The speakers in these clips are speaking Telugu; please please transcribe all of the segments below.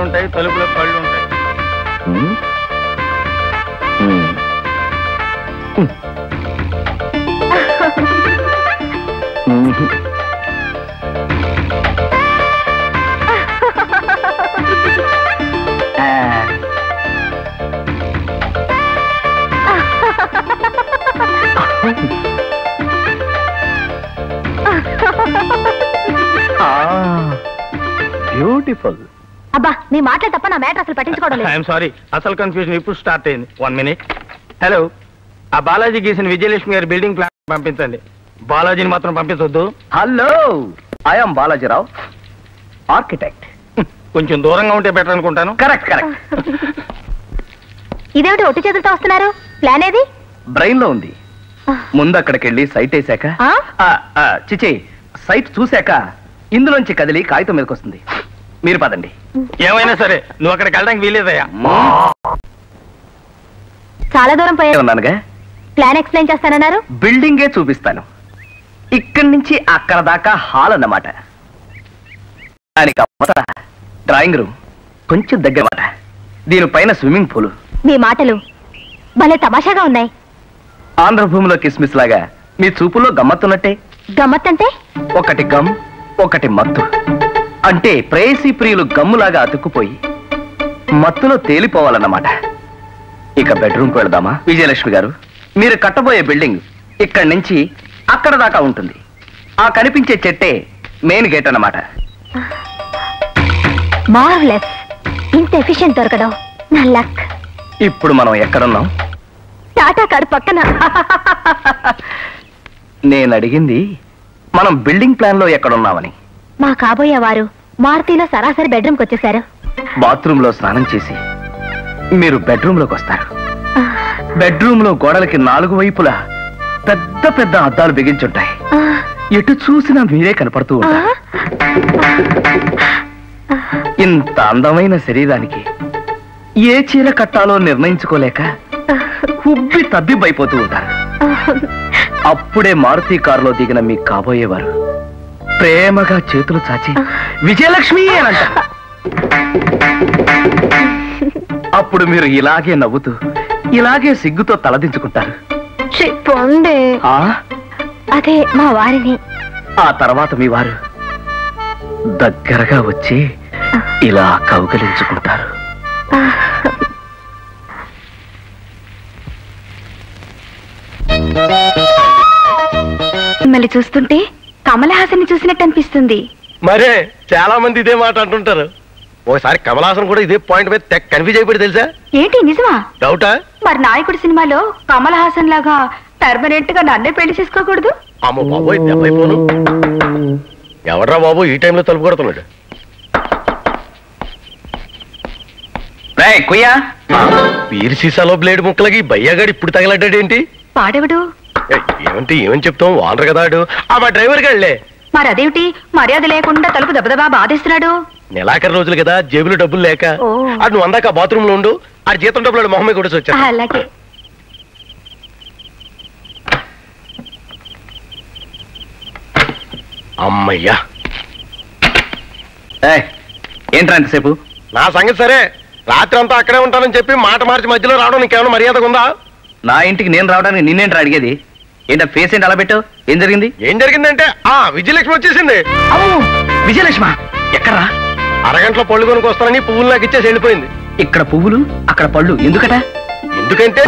ఉంటాయి తలుపులో కళ్ళు ఉంటాయి ఉమ్. ఉమ్. ఉమ్. ఆ. బ్యూటిఫుల్ అబ్బా నీ మాటలు తప్ప నా మ్యాటర్ అసలు పట్టించుకోవడం లేదు ఐఎమ్ సారీ అసలు కన్ఫ్యూజన్ ఇప్పుడు స్టార్ట్ అయింది వన్ మినిట్ హలో ఆ బాలాజీ గీసిన విజయలక్ష్మి గారి బిల్డింగ్ ప్లాన్ పంపించండి బాలాజీని మాత్రం పంపించొద్దు హలో ఐఎమ్ బాలాజీరావు ఆర్కిటెక్ట్ కొంచెం దూరంగా ఉంటే బెటర్ అనుకుంటాను కరెక్ట్ కరెక్ట్ ఇదేమిటి ఒట్టి చేతులతో వస్తున్నారు ప్లాన్ ఏది బ్రెయిన్ లో ఉంది ముందు అక్కడికి వెళ్ళి సైట్ వేసాక ఆ? ఆ, ఆ, చిచి సైట్ చూశాక ఇందులోంచి కదిలి కాగితం మీదకి వస్తుంది మీరు పదండి ఏమైనా సరే నువ్వు అక్కడికి వెళ్ళడానికి వీలేదయ్యా చాలా దూరం పోయే ఉన్నానుగా ప్లాన్ ఎక్స్ప్లెయిన్ చేస్తానన్నారు బిల్డింగే చూపిస్తాను ఇక్కడి నుంచి అక్కడ దాకా హాల్ అన్నమాట దానికి అవతల డ్రాయింగ్ రూమ్ కొంచెం దగ్గర మాట దీనిపైన స్విమ్మింగ్ పూల్ మీ మాటలు భలే తమాషాగా ఉన్నాయి ఆంధ్రభూమిలో కిస్మిస్ లాగా మీ చూపులో గమ్మత్తున్నట్టే గమ్మత్తంటే ఒకటి గమ్ ఒకటి మత్తు అంటే ప్రేయసీ ప్రియులు గమ్ములాగా అతుక్కుపోయి మత్తులో తేలిపోవాలన్నమాట ఇక బెడ్రూమ్కి వెళదామా విజయలక్ష్మి గారు మీరు కట్టబోయే బిల్డింగ్ ఇక్కడి నుంచి అక్కడ దాకా ఉంటుంది ఆ కనిపించే చెట్టే మెయిన్ గేట్ అన్నమాట మార్వెలస్ ఇంత ఎఫిషియెంట్ దొరకడం నా లక్ ఇప్పుడు మనం ఎక్కడున్నాం టాటా కారు పక్కన నేను అడిగింది మనం బిల్డింగ్ ప్లాన్ లో ఎక్కడున్నామని మా కాబోయే వారు మారుతిలో సరాసరి బెడ్రూమ్కి వచ్చేసారు బాత్రూమ్ లో స్నానం చేసి మీరు బెడ్రూమ్ లోకి వస్తారు బెడ్రూమ్ లో గోడలకి నాలుగు వైపులా పెద్ద పెద్ద అద్దాలు బిగించుంటాయి ఆ, ఎటు చూసినా మీరే కనపడుతూ ఆ, ఉంటారు ఇంత అందమైన శరీరానికి ఏ చీర కట్టాలో నిర్ణయించుకోలేక ఉబ్బి తబ్బిబ్బైపోతూ ఉంటారు అప్పుడే మారుతి కారులో దిగిన మీ కాబోయేవారు ప్రేమగా చేతులు చాచి విజయలక్ష్మి అని అంటారు అప్పుడు మీరు ఇలాగే నవ్వుతూ ఇలాగే సిగ్గుతో తలదించుకుంటారు ఛీ, పొండే ఆ అదే మా వారిని ఆ తర్వాత మీ వారు దగ్గరగా వచ్చి ఇలా కౌగలించుకుంటారు ఆ, మిమ్మల్ని చూస్తుంటే కమల్ హాసన్ చూసినట్టు అనిపిస్తుంది మరే చాలా మంది ఇదే మాట అంటుంటారు ఒకసారి కమలాసన్ కూడా ఇదే పాయింట్ మీద తెగ కన్ఫ్యూజ్ అయిపోయి తెలుసా ఏంటి నిజమా డౌటా మరి నాయకుడు సినిమాలో కమల్ హాసన్ లాగా పర్మనెంట్ గా నన్నే పెళ్లి చేసుకోకూడదు అమ్మ బాబోయ్ దెబ్బైపోను ఎవడ్రా బాబు ఈ టైంలో తలుపు కొడుతున్నాడు రేయ్, కుయ్యా వీరి సీసాలో బ్లేడ్ ముక్కలకి బయ్యగాడు ఇప్పుడు తగలడ్డాడేంటి పాడెవడు ఏ, ఏమంటే ఏమని చెప్తాం వానరు కదా ఆడు ఆ మా డ్రైవర్ గాళ్ళే మరి అదేమిటి మర్యాద లేకుండా తలుపు దెబ్బదబా బాధేస్తున్నాడు నెలాఖరు రోజులు కదా జేబులో డబ్బులు లేక ఓ. అటు నువ్వు అందాక బాత్రూమ్ లో ఉండు ఆ జీతం డబ్బులు మొహమ్మే కూడా వచ్చా అలాగే అమ్మయ్యా ఏయ్, ఏంట్రా ఎంతసేపు నా సంగతి సరే రాత్రి అంతా అక్కడే ఉంటానని చెప్పి మాట మార్చి మధ్యలో రావడం నీకేమైనా మర్యాద ఉందా నా ఇంటికి నేను రావడానికి నిన్నేంట్రా అడిగేది ఏంటా ఫేస్ ఏంటి అలా పెట్టావు ఏం జరిగింది ఏం జరిగిందంటే ఆ విజయలక్ష్మి వచ్చేసింది అమ్మో, విజయలక్ష్మ ఎక్కడ్రా అరగంటలో పళ్ళు కొనుక్కు వస్తానని పువ్వులు నాకు ఇచ్చేసి వెళ్ళిపోయింది ఇక్కడ పువ్వులు అక్కడ పళ్ళు ఎందుకట ఎందుకంటే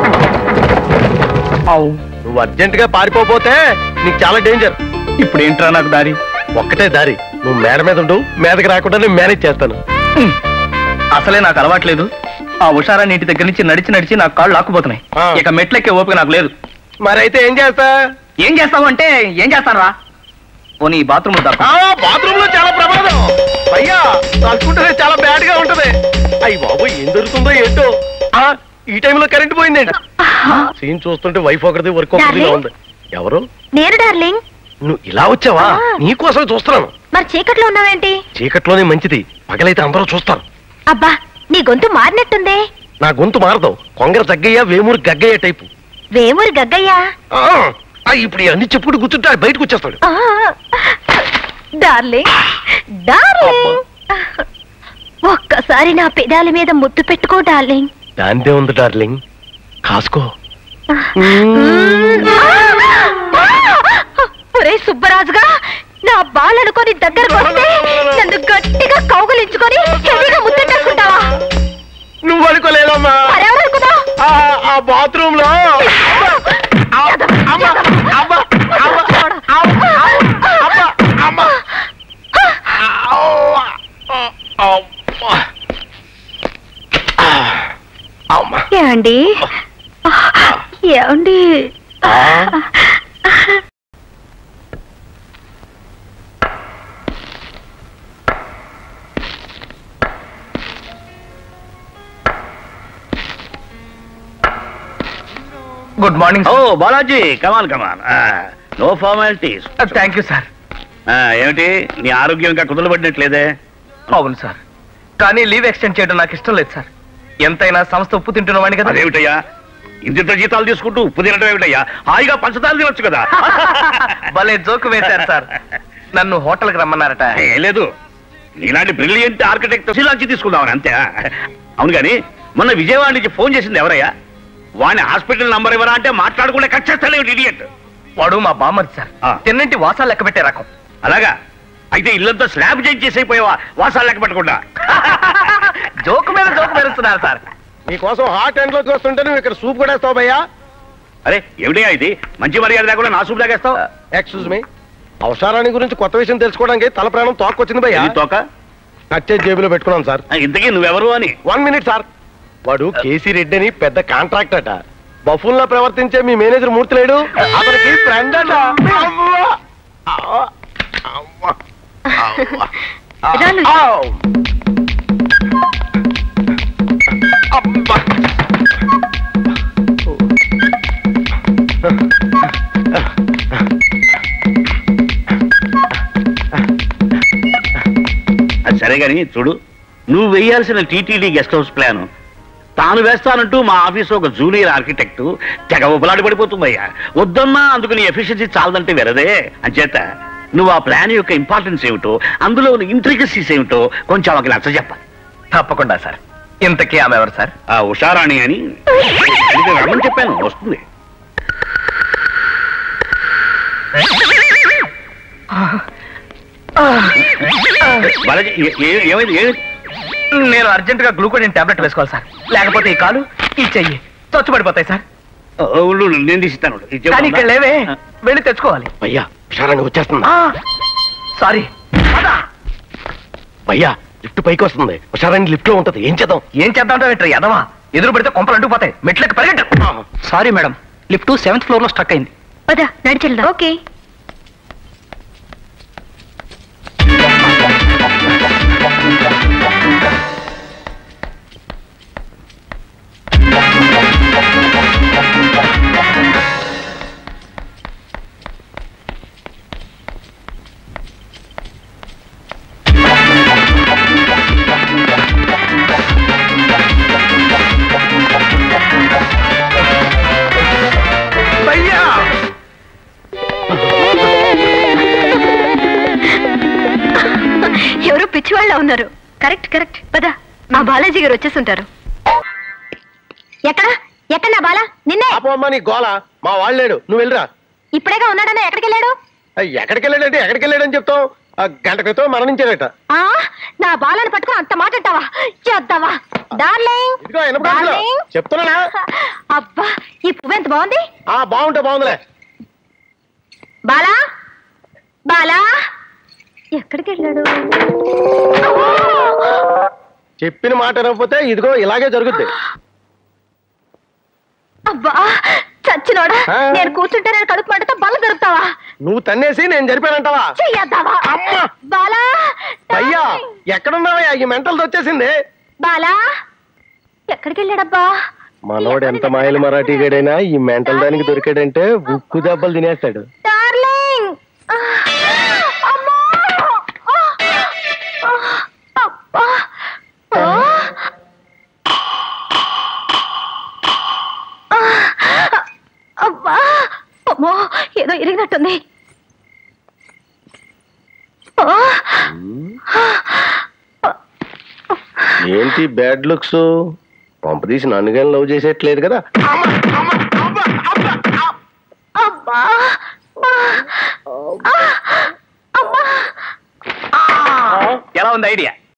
నువ్వు అర్జెంట్ గా పారిపోతే నీకు చాలా డేంజర్ ఇప్పుడు ఏంట్రా నాకు దారి ఒక్కటే దారి నువ్వు మేడ మీద ఉండు మీదకి రాకుండా నేను మేనేజ్ చేస్తాను హ్మ్. అసలే నాకు అలవాట్లేదు ఆ ఉషారాన్ని ఇంటి దగ్గర నుంచి నడిచి నడిచి నాకు కాళ్ళు లాక్కుపోతున్నాయి ఆ. ఇక మెట్లెక్కే ఓపిక నాకు లేదు మరైతే ఏం చేస్తా ఏం చేస్తావు అంటే ఏం చేస్తాను రా పోనీ బాత్రూమ్ దాకా ఆ బాత్రూమ్ లో చాలా ప్రమాదం అయ్యా తలుచుకుంటే చాలా బ్యాడ్ గా ఉంటది అయ్యి బాబు ఏం దొరుకుతుందో ఏంటో ఆ ఈ టైంలో కరెంట్ పోయిందండి సీన్ చూస్తుంటే వైఫ్ ఒకరిది వర్క్ ఒకరిదిగా Darling? ఉంది ఎవరు నేను డార్లింగ్ నువ్వు ఇలా వచ్చావా ఆ. నీకోసం చూస్తున్నాను మరి చీకట్లో ఉన్నావేంటి చీకట్లోనే మంచిది పగలైతే అందరూ చూస్తారు అబ్బా నీ గొంతు మారినట్టుందే నా గొంతు మారదు కొంగర జగ్గయ్య వేమూరు గగ్గయ్య టైపు వేమూరి గగ్గయ్యా ఆ, ఆ, ఇప్పుడు అన్ని చెప్పుకుంటూ కూర్చుంటే ఆయన బయటకు వచ్చేస్తాడు ఆ, డార్లింగ్ డార్లింగ్ ఒక్కసారి నా పెదాల మీద ముద్దు పెట్టుకో డార్లింగ్ దాంతే ఉంది డార్లింగ్ కాసుకో ఒరే సుబ్బరాజుగా నా బాలనుకొని దగ్గరకు వస్తే నన్ను గట్టిగా కౌగులించుకొని హెవీగా ముద్దెట్టేసుకుంటావా నువ్వు అనుకోలేదమ్మా మరెవరనుకున్నా ఆ, ఆ బాత్రూమ్ లో అమ్మ, అమ్మ, అమ్మ, అమ్మ, అమ్మ, అమ్మ, అమ్మ. అవ్వ, అమ్మ. అమ్మ. ఏమండి ఏమండి గుడ్ మార్నింగ్ ఓ Balaji come on come on no formalities thank you sir ఏమిటి నీ ఆరోగ్యం ఇంకా కుదలబడినట్లేదే అవును సార్ కానీ లీవ్ ఎక్స్టెండ్ చేయడం నాకు ఇష్టం లేదు సార్ ఎంతైనా సంస్థ ఉప్పు తింటున్నవాడిని కదా అదేమిటయ్యా ఇంత జీతాలు తీసుకుంటూ ఉప్పు తినడం ఏమిటయ్యా హాయిగా పంచదార తినొచ్చు కదా భలే జోకు వేశారు సార్ నన్ను హోటల్కి రమ్మన్నారట ఏం లేదు నీలాంటి బ్రిలియంట్ ఆర్కిటెక్ట్ శిలాంచి తీసుకుందామని అంతే అవును కానీ మొన్న విజయవాడ నుంచి ఫోన్ చేసింది ఎవరయ్యా వాని హాస్పిటల్ నంబర్ ఇవ్వరా అంటే మాట్లాడకుండా కట్ చేస్తానే ఇడియట్ వాడు మా బామ్మది సార్ ఆ. తిన్నంటి వాసాలు లెక్క పెట్టే రకం అలాగా అయితే ఇల్లంతా స్లాబ్ చేంజ్ చేసైపోయావా వాసాలు లెక్క పెట్టకుండా జోకు మీద జోకు మెరుస్తున్నారు సార్ నీకోసం హాట్ ఎండ్ లోకి వస్తుంటే నువ్వు ఇక్కడ సూప్ కూడా వేస్తావు భయ్యా అరే ఏమిటయ్యా ఇది మంచి మర్యాద లేకుండా నా సూపు తాగేస్తావు ఎక్స్క్యూజ్ మీ అవసరాన్ని గురించి కొత్త విషయం తెలుసుకోవడానికి తల ప్రాణం తోక్కొచ్చింది భయ్యా ఇది తోక కచ్చే జేబులో పెట్టుకున్నాను సార్ ఆ, ఇంతకీ నువ్వెవరు అని వన్ మినిట్ సార్ వాడు కేసీ రెడ్డి అని పెద్ద కాంట్రాక్ట్ అట బఫూన్ లా ప్రవర్తించే మీ మేనేజర్ మూర్తి లేడు అతనికి ఫ్రెండ్ అట అవ్వ! అవ్వ! అవ్వ! అవ్వ! రాను. ఆవ్! అబ్బ! అది సరే గాని చూడు నువ్వు వేయాల్సిన టీటీడీ గెస్ట్ హౌస్ ప్లాన్ తాను వేస్తానంటూ మా ఆఫీస్ ఒక జూనియర్ ఆర్కిటెక్ట్ తెగ ఉపలాడి పడిపోతుందయ్యా వద్దన్నా అందుకు నీ ఎఫిషియన్సీ చాలదంటే వెరదే అంచేత నువ్వు ఆ ప్లాన్ యొక్క ఇంపార్టెన్స్ ఏమిటో అందులో ఇంట్రికసీస్ ఏమిటో కొంచెం ఆమెకి నచ్చ చెప్పాలి తప్పకుండా సార్ ఇంతకీ ఆమె ఎవరు సార్ ఆ ఉషారాణి అని అందుకే రమ్మని చెప్పాను వస్తుంది బాలాజీ ఏ- ఏ- ఏమైంది ఏమైంది నేను అర్జెంట్ గా గ్లూకోడిన్ టాబ్లెట్ వేసుకోవాలి సార్ లేకపోతే ఈ కాలు ఈ చెయ్యి చచ్చు పడిపోతాయి సార్ ఓ, ఉండు, ఉండు, నేను తీసిస్తాను ఇది చెప్పు. కానీ ఇక్కడ లేవే వెళ్ళి తెచ్చుకోవాలి భయ్యా హుషారాన్ని వచ్చేస్తుందా సారీ భయ్యా లిఫ్ట్ పైకి వస్తుంది హుషారాన్ని లిఫ్ట్ లో ఉంటది ఏం చేద్దాం ఏం చేద్దాం ఏంట్రా ఎదవా ఎదురు పెడితే కొంపలు అంటుకుపోతాయి మెట్లకి పరిగెట్టు sorry madam lift seventh floor లో స్టక్ అయింది పద నడిచెళ్దాం ఓకే భయ్యా ఎవరో పిచ్చివాళ్ళ ఉన్నారు కరెక్ట్ కరెక్ట్ పద ఆ బాలాజీ గారు వచ్చేస్తుంటారు ఎక్కడ ఎక్కడ నా బాల నిన్నే పాపమ్మ నీ గోల మా వాళ్ళు లేడు నువ్వు వెళ్ళరా ఇప్పుడేగా ఉన్నాడని ఎక్కడికి వెళ్ళాడు అయ్, ఎక్కడికి వెళ్ళాడంటే ఎక్కడికి వెళ్ళాడని చెప్తావు ఆ గంట క్రితం మరణించాడట ఆ నా బాలను పట్టుకుని అంత మాట అంటావా చేద్దావా డార్లింగ్ ఇదిగో వినపడట్లా? డార్లింగ్. చెప్తున్నానా అబ్బా ఈ పువ్వు ఎంత బాగుంది ఆ బాగుంటే బాగుందిలే బాలా బాలా ఎక్కడికి వెళ్ళాడు చెప్పిన మాట వినకపోతే ఇదిగో ఇలాగే జరుగుద్ది అబ్బా చచ్చినోడా ఆ. నేను కూర్చుంటే నేను కడుపు మంటతో బల్ల దొరుకుతావా నువ్వు తన్నేసి నేను జరిపానంటావా చెయ్యద్దావా అమ్మా! బాలా అయ్యా డార్లింగ్. ఎక్కడున్నావయ్యా ఈ మెంటల్ వచ్చేసింది బాలా ఎక్కడికి వెళ్ళాడబ్బా మనోడు ఎంత మాయలు మరాఠీ గడైనా ఈ మెంటల్ దానికి దొరికాడంటే ఉక్కు దెబ్బలు తినేస్తాడు డార్లింగ్ ఆ, అమ్మా! ఆ, ఆ, అబ్బా! ఆ, ఆ, అబ్బా అమ్మో ఏదో ఇరిగినట్టుంది ఆ, ఏంటి బ్యాడ్ లుక్స్ పంపదీసి నన్ను కానీ లవ్ చేసేట్లేదు కదా అబ్బా ఆ, అమ్మా ఎలా ఉంది ఐడియా